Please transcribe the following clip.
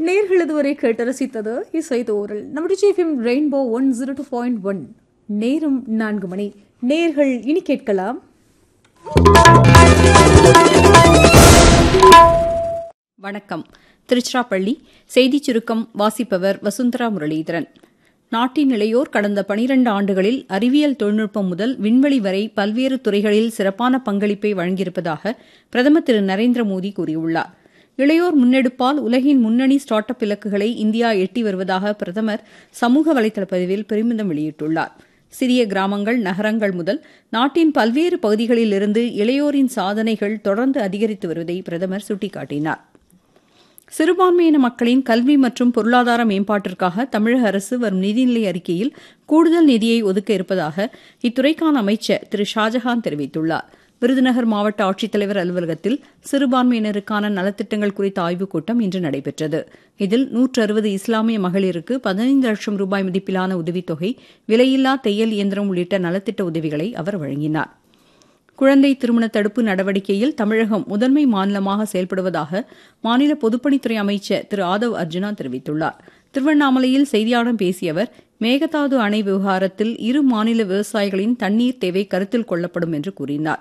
நேர்கள் இதுவரை கேட்டு ரசித்தது இசை தோரல் நம்முடைய GFM rainbow one zero two point one நேரம் நான்கு மணி நேர்கள் இனி கேட்கலாம் வணக்கம் திருச்சிராப்பள்ளி செய்திச் சுருக்கம் வாசிப்பவர் வசுந்தரா முரளிதரன் நாட்டின் இளையோர் கடந்த பனிரண்டு ஆண்டுகளில் அறிவியல் தொழில்நுட்பம் முதல் விண்வெளி வரை பல்வேறு துறைகளில் சிறப்பான பங்களிப்பை வழங்கியிருப்பதாக பிரதமர் திரு நரேந்திர மோடி கூறியுள்ளார் இளையோர் முன்னெடுப்பால் உலகின் முன்னணி ஸ்டார்ட் அப் இலக்குகளை இந்தியா எட்டி வருவதாக பிரதமர் சமூக வலைதள பதிவில் பெருமிதம் வெளியிட்டுள்ளார் சிறிய கிராமங்கள் நகரங்கள் முதல் நாட்டின் பல்வேறு பகுதிகளில் இருந்து இளையோரின் சாதனைகள் தொடர்ந்து அதிகரித்து வருவதை பிரதமர் சுட்டிக்காட்டினார் சிறுபான்மையின மக்களின் கல்வி மற்றும் பொருளாதார மேம்பாட்டிற்காக தமிழக அரசு வரும் நிதிநிலை அறிக்கையில் கூடுதல் நிதியை ஒதுக்க இருப்பதாக இத்துறைக்கான அமைச்சர் திரு ஷாஜஹான் தெரிவித்துள்ளார் விருதுநகர் மாவட்ட ஆட்சித்தலைவர் அலுவலகத்தில் சிறுபான்மையினருக்கான நலத்திட்டங்கள் குறித்த ஆய்வுக் கூட்டம் இன்று நடைபெற்றது இதில் நூற்று அறுபது இஸ்லாமிய மகளிருக்கு பதினைந்து லட்சம் ரூபாய் மதிப்பிலான உதவித்தொகை விலையில்லா தையல் இயந்திரம் உள்ளிட்ட நலத்திட்ட உதவிகளை அவர் வழங்கினார் குழந்தை திருமண தடுப்பு நடவடிக்கையில் தமிழகம் முதன்மை மாநிலமாக செயல்படுவதாக மாநில பொதுப்பணித்துறை அமைச்சர் திரு ஆதவ் அர்ஜுனா தெரிவித்துள்ளார் திருவண்ணாமலையில் செய்தியாளர்களிடம் பேசிய அவர் மேகதாது அணை விவகாரத்தில் இரு மாநில விவசாயிகளின் தண்ணீர் தேவை கருத்தில் கொள்ளப்படும் என்று கூறினார்